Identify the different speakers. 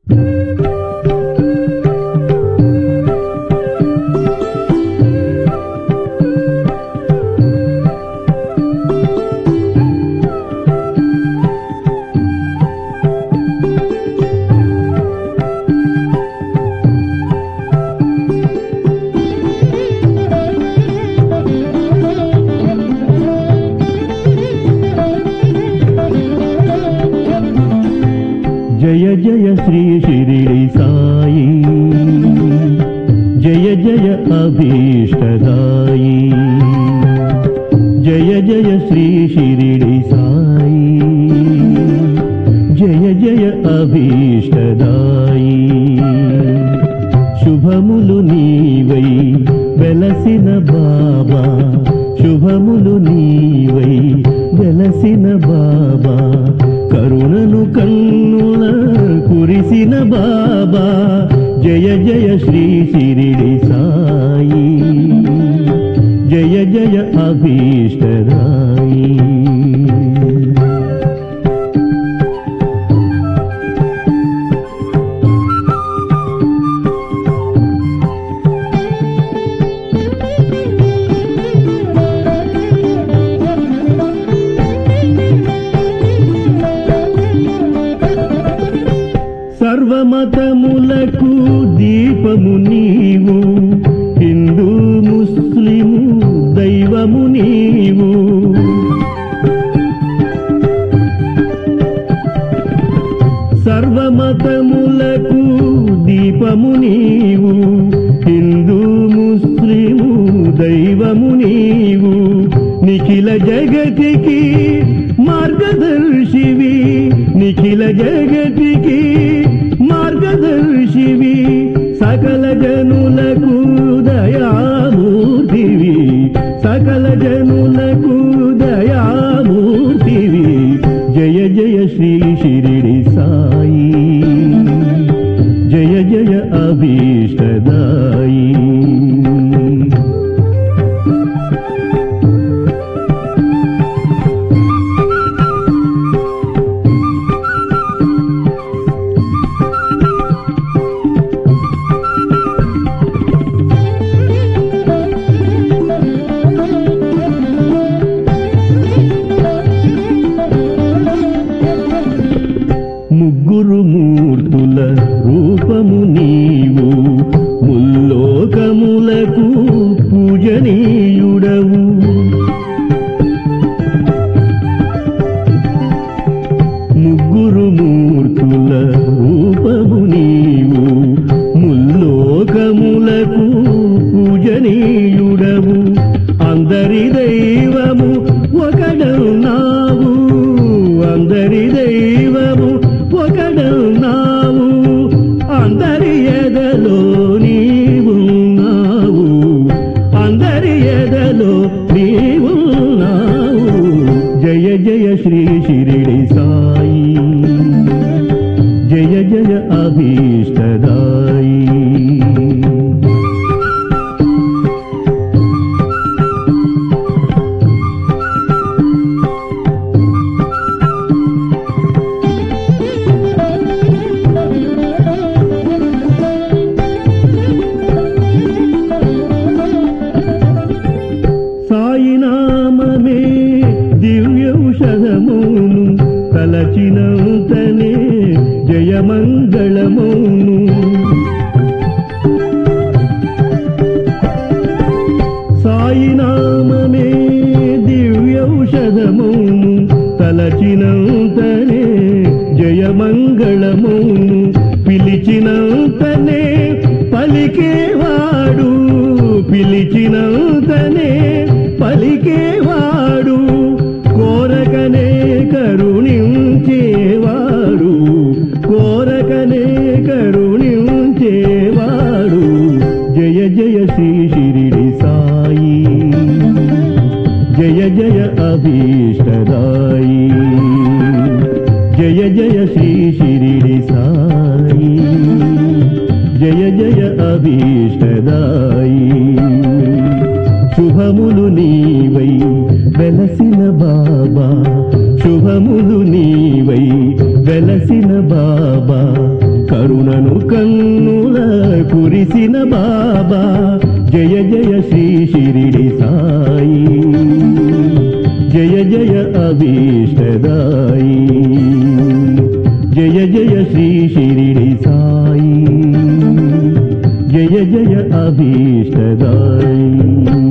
Speaker 1: జయ జయ శ్రీ షిరిడి సాయి జయ జయ అభీష్టదాయి జయ జయ శ్రీ షిరిడి సాయి జయ జయ అభీష్టదాయి శుభములు నీవై వెలసిన బాబా శుభములు నీవై వెలసిన బాబా కరుణను కన్నుల కురిసిన బాబా జయ జయ శ్రీ శిరిడి సాయి జయ జయ అభీష్టరాయి సర్వమతములకు దీపము నీవు హిందూ ముస్లిము దైవము నీవు సర్వమతములకు దీపము నీవు హిందూ ముస్లిము దైవము నీవు నిఖిల జగతికి మార్గదర్శివి నిఖిల జగతికి మార్గదర్శివి సకల జనులకు దయామూర్తివి సకల జనులకు దయామూర్తివి జయ జయ శ్రీ షిరిడి సాయి జయ జయ అభీష్టదాయి ముగ్గురు మూర్తుల రూపము నీవు ముల్లోకములకు పూజనీయుడవు ముగ్గురు మూర్తుల రూపము నీవు ముల్లోకములకు పూజనీయుడవు అందరి దైవము ఒకడన్నావు అందరి దైవము ఒకడన్నావు అందరి ఎదలో నీవున్నావు అందరి ఎదలో నీవున్నావు జయ జయ శ్రీ షిరిడి సాయి జయ జయ అభీష్టదాయి సాయినామమే దివ్యౌషధమును తలచినంతనే జయమంగళమును సాయినామమే దివ్యౌషధమును తలచినంతనే జయమంగళమును పిలిచినంతనే పలికేవాడు పిలిచినంతనే పలికేవాడు కోరకనే కరుణించేవాడు కోరకనే కరుణించేవాడు జయ జయ శ్రీ షిరిడి సాయి జయ జయ అభీష్టదాయి జయ జయ శ్రీ షిరిడి సాయి జయ జయ అభీష్టదాయి శుభములు నీవై వెలసిన బాబా శుభములు నీవై వెలసిన బాబా కరుణను కన్నుల కురిసిన బాబా జయ జయ శ్రీ షిరిడి సాయి జయ జయ అభీష్టదాయి జయ జయ శ్రీ షిరిడి సాయి జయ జయ అభీష్టదాయి